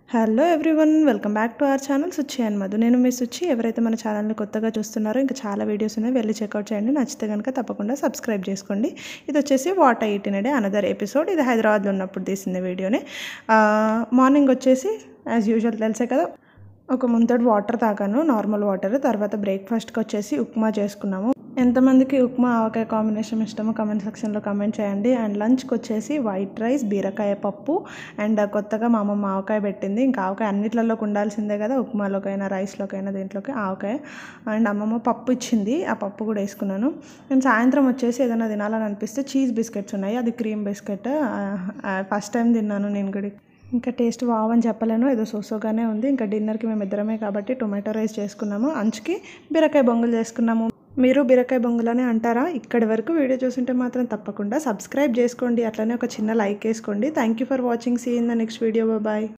hello everyone welcome back to our channel Suchi and Madhu నేను మీ సుచి ఎవరైతే మన ఛానల్ని కొత్తగా చూస్తున్నారో ఇంకా చాలా వీడియోస్ ఉన్నాయి వెళ్ళి చెక్అవుట్ చేయండి నచ్చితే కనుక తప్పకుండా సబ్స్క్రైబ్ చేసుకోండి ఇది వచ్చేసి what I day another episode ఇది హైదరాబాద్లో ఉన్నప్పుడు తీసిన వీడియోనే మార్నింగ్ వచ్చేసి యాజ్ యూజువల్ తెలిసే కదా ఒక ముంతటి వాటర్ తాగాను నార్మల్ వాటర్ తర్వాత బ్రేక్ఫాస్ట్కి వచ్చేసి ఉప్మా చేసుకున్నాము ఎంతమందికి ఉప్మా ఆవకాయ కాంబినేషన్ ఇష్టమో కమెంట్ సెక్షన్లో కమెంట్ చేయండి అండ్ లంచ్కి వచ్చేసి వైట్ రైస్ బీరకాయ పప్పు అండ్ కొత్తగా మా అమ్మమ్మ ఆవకాయ పెట్టింది ఇంకా ఆవకాయ అన్నిట్లలోకి ఉండాల్సిందే కదా ఉప్మాలోకైనా రైస్లోకైనా దీంట్లోకి ఆవకాయ అండ్ అమ్మమ్మ పప్పు ఇచ్చింది ఆ పప్పు కూడా వేసుకున్నాను నేను సాయంత్రం వచ్చేసి ఏదైనా తినాలని అనిపిస్తే చీజ్ బిస్కెట్స్ ఉన్నాయి అది క్రీమ్ బిస్కెట్ ఫస్ట్ టైం తిన్నాను నేను కూడా ఇంకా టేస్ట్ వావ్ అని చెప్పలేను ఏదో సోసోగానే ఉంది ఇంకా డిన్నర్కి మేము ఇద్దరమే కాబట్టి టొమాటో రైస్ చేసుకున్నాము అంచుకి బీరకాయ బొంగులు చేసుకున్నాము మీరు బీరకాయ బొంగులనే అంటారా ఇక్కడి వరకు వీడియో చూసింటే మాత్రం తప్పకుండా సబ్స్క్రైబ్ చేసుకోండి అట్లనే ఒక చిన్న లైక్ వేసుకోండి thank you for watching see in the next video bye